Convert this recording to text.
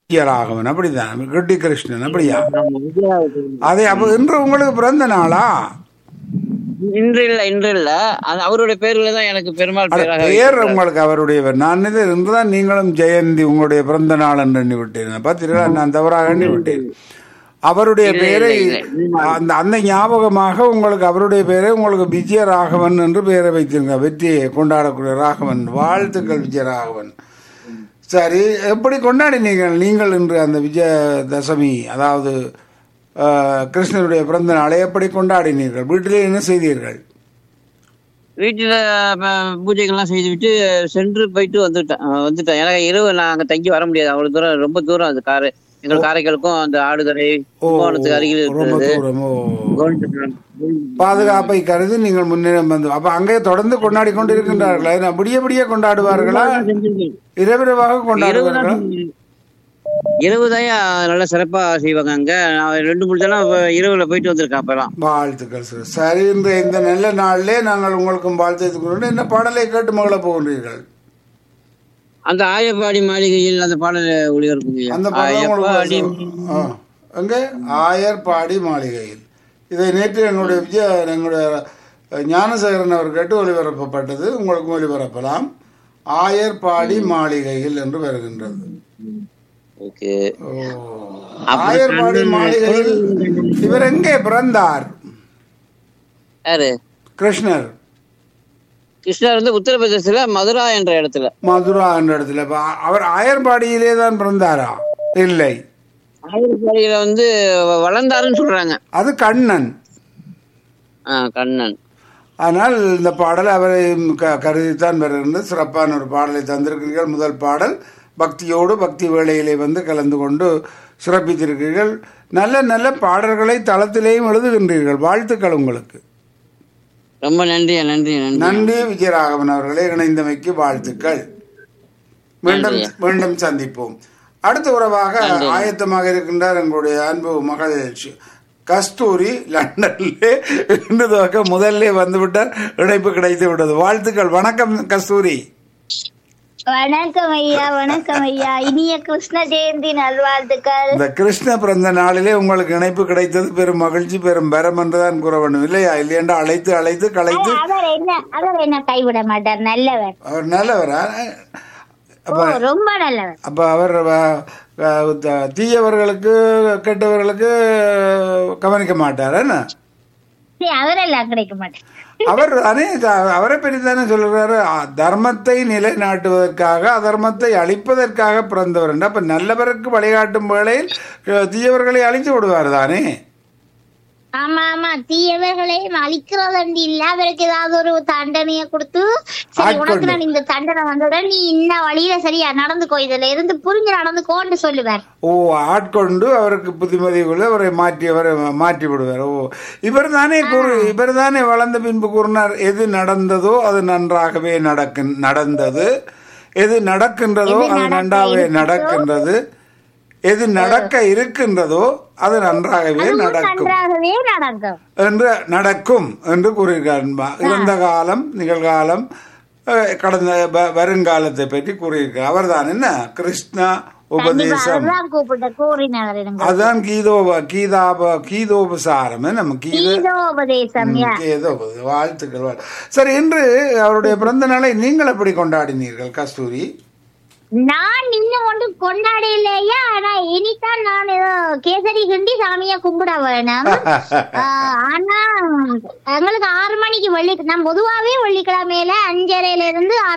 ராகவன் அப்படிதான் கெட்டி கிருஷ்ணன் அப்படியா ஆமா, விஜயாவுக்கு. அதே அப்ப இன்று உங்களுக்கு பிறந்த நாளா இன்று இல்ல இன்று இல்ல அது அவருடைய பேர்ல தான் எனக்கு பெருமாள் அட, பேராக பேர் வைத்திருக்கிறார். உங்களுக்கு அவருடைய பேர். நான் இது இன்றுதான் நீங்களும் ஜெயந்தி உங்களுடைய பிறந்த நாள் என்று எண்ணி விட்டேன் பார்த்தீர்களா நான் தவறாக எண்ணி விட்டேன் அவருடைய இல்லை, பெயரை இல்லை, இல்லை. அந்த அந்த ஞாபகமாக உங்களுக்கு அவருடைய பெயரை உங்களுக்கு விஜய ராகவன் என்று பெயரை வைத்திருங்க வெற்றியை கொண்டாடக்கூடிய ராகவன் வாழ்த்துக்கள் விஜய ராகவன் சரி எப்படி கொண்டாடினீர்கள் நீங்கள் இன்று அந்த விஜய தசமி அதாவது அஹ், கிருஷ்ணனுடைய பிறந்த நாளை எப்படி கொண்டாடினீர்கள் வீட்டிலே என்ன செய்தீர்கள் வீட்டுல அஹ், பூஜைகள்லாம் செய்துவிட்டு சென்று போயிட்டு வந்துட்டேன் அஹ், வந்துட்டேன் எனக்கு இரவு நான் அங்க தங்கி வர முடியாது அவ்வளவு தூரம் ரொம்ப தூரம் அது காரை எங்கள் காரைக்காலுக்கும் அந்த ஆடுதுறை ஓ கும்பகோணத்துக்கு அருகில் ரொம்ப இருக்கிறது தூரம் ஓ கவர்மெண்ட் பாதுகாப்பை கருதி நீங்கள் முன்னிடம் வந்து அப்ப அங்கே தொடர்ந்து கொண்டாடி கொண்டு இருக்கின்றார்களா என்ன விடிய விடிய கொண்டாடுவார்களா இரவிரவாக கொண்டாடுவார்களா இரவு தான் நல்லா சிறப்பா செய்வாங்க அங்க நான் ரெண்டு மூணு தடவை இப்ப இரவுல போயிட்டு வந்திருக்கேன் அப்பெல்லாம் வாழ்த்துக்கள் சார் சரி இந்த இந்த நல்ல நாளிலே நாங்கள் உங்களுக்கும் வாழ்த்து கொண்டு என்ன பாடலை கேட்டு மகள போகின்றீர்கள் அந்த ஆயப்பாடி மாளிகையில் அந்த பாடல் ஒளிபரப்புங்க அந்த பாடல் ஆயப்பாடி உங்களுக்கு ஆ. எங்கே ஆயர்பாடி மாளிகையில் இதை நேற்று எங்களுடைய விஜய எங்களுடைய ஞானசேகரன் அவர் கேட்டு ஒளிபரப்பப்பட்டது உங்களுக்கும் ஒளிபரப்பலாம் ஆயர்பாடி மாளிகையில் என்று வருகின்றது ஓகே ஓ. ஆயர்பாடி மாளிகையில் இவர் எங்கே பிறந்தார் யாரு கிருஷ்ணர் கிருஷ்ணர் வந்து உத்தரப்பிரதேசத்துல மதுரா என்ற இடத்துல மதுரா என்ற இடத்துல அப்ப அவர் ஆயர்பாடியிலே தான் பிறந்தாரா இல்லை ஆயர்பாடியில வந்து வ- வளர்ந்தாருன்னு சொல்றாங்க அது கண்ணன் ஆ கண்ணன் ஆனால் இந்த பாடல் அவரை க கருதித்தான் வருகின்றது சிறப்பான ஒரு பாடலை தந்திருக்கிறீர்கள் முதல் பாடல் பக்தியோடு பக்தி வேளையிலே வந்து கலந்து கொண்டு சிறப்பித்திருக்கிறீர்கள் நல்ல நல்ல பாடல்களை தளத்திலேயும் எழுதுகின்றீர்கள் வாழ்த்துக்கள் உங்களுக்கு ரொம்ப நன்றி நன்றி நன்றி நன்றி விஜயராகவன் அவர்களே இணைந்தமைக்கு வாழ்த்துக்கள் மீண்டும் மீண்டும் சந்திப்போம் அடுத்த உறவாக ஆயத்தமாக இருக்கின்றார் எங்களுடைய அன்பு மகள் ஷி- கஸ்தூரி லண்டன்ல இன்று துவக்க முதல்ல வந்துவிட்டார் இணைப்பு கிடைத்து விட்டது வாழ்த்துக்கள் வணக்கம் கஸ்தூரி வணக்கம் ஐயா வணக்கம் ஐயா இனிய கிருஷ்ண ஜெயந்தி நல்வாழ்த்துக்கள் இந்த கிருஷ்ண பிறந்த நாளிலே உங்களுக்கு இணைப்பு கிடைத்தது பெரும் மகிழ்ச்சி பெரும் பரம் என்றுதான் கூற வேண்டும் இல்லையா இல்லையென்றா அழைத்து அழைத்து கலைத்து அவர் என்ன அவர் என்ன கைவிட மாட்டார் நல்லவர் அவர் நல்லவரா ஓ ரொம்ப நல்லவர் அப்ப அவர் வ- வ- த- தீயவர்களுக்கு கெட்டவர்களுக்கு கவனிக்க மாட்டார் என்ன சரி, அவரெல்லாம் கிடைக்க மாட்டார் அவர் தானே த- அவரை பற்றி தானே சொல்றாரு அ, தர்மத்தை நிலைநாட்டுவதற்காக அதர்மத்தை அழிப்பதற்காக பிறந்தவர் என்று அப்ப நல்லவருக்கு வழிகாட்டும் வேளையில் அ, தீயவர்களை அழித்து விடுவார் தானே ஆமா ஆமா தீயவர்களையும் அழிக்கிறதண்டி இல்ல அவருக்கு ஏதாவது ஒரு தண்டனையை கொடுத்து சரி உனக்கு ஆட்கொண்டு. நான் இந்த தண்டனை வந்தவுடன் நீ இன்ன வழியில சரியா நடந்துக்கோ இதுல இருந்து புரிஞ்சு நடந்துக்கோன்னு சொல்லுவார் ஓ ஆட்கொண்டு அவருக்கு புத்திமதிகளை அவரை மாற்றி அவரை மாற்றி விடுவார் ஓ இவர் தானே கூறு இவர் தானே வளர்ந்த பின்பு கூறினார் எது நடந்ததோ அது நன்றாகவே நடக்கு நடந்தது எது நடக்கின்றதோ எது அது நடக்க நன்றாகவே இருக்கிறதோ, நடக்கின்றது எது நடக்க இருக்கின்றதோ அது நன்றாகவே நடக்கும் நன்றாகவே நடக்கும் என்று நடக்கும் என்று கூறியிருக்கார் இறந்த காலம் நிகழ்காலம் அஹ், கடந்த வ- வருங்காலத்தை பற்றி கூறியிருக்கார் அவர்தான் என்ன கிருஷ்ணா கண்டிப்பா உபதேசம் அவர்தான் கூப்பிட்ட கூறினவர் இருங்க அதான் கீதோப கீதாப கீதோபசாரம் நம்ம கீத கீதோபதேசம் யா கீதோப வாழ்த்துக்கள் வாழ்- சரி இன்று அவருடைய பிறந்த நாளை நீங்கள் எப்படி கொண்டாடினீர்கள் கஸ்தூரி நான் இன்னும் ஒன்றும் கொண்டாடலையா ஆனா இனிதான் நான் ஏதோ கேசரி கிண்டி சாமியை கும்பிட வேணும் ஆஹ் ஆனா எங்களுக்கு ஆறு மணிக்கு வெள்ளி நான் பொதுவாவே வெள்ளிக்கிழமையில அஞ்சரையில இருந்து ஆறு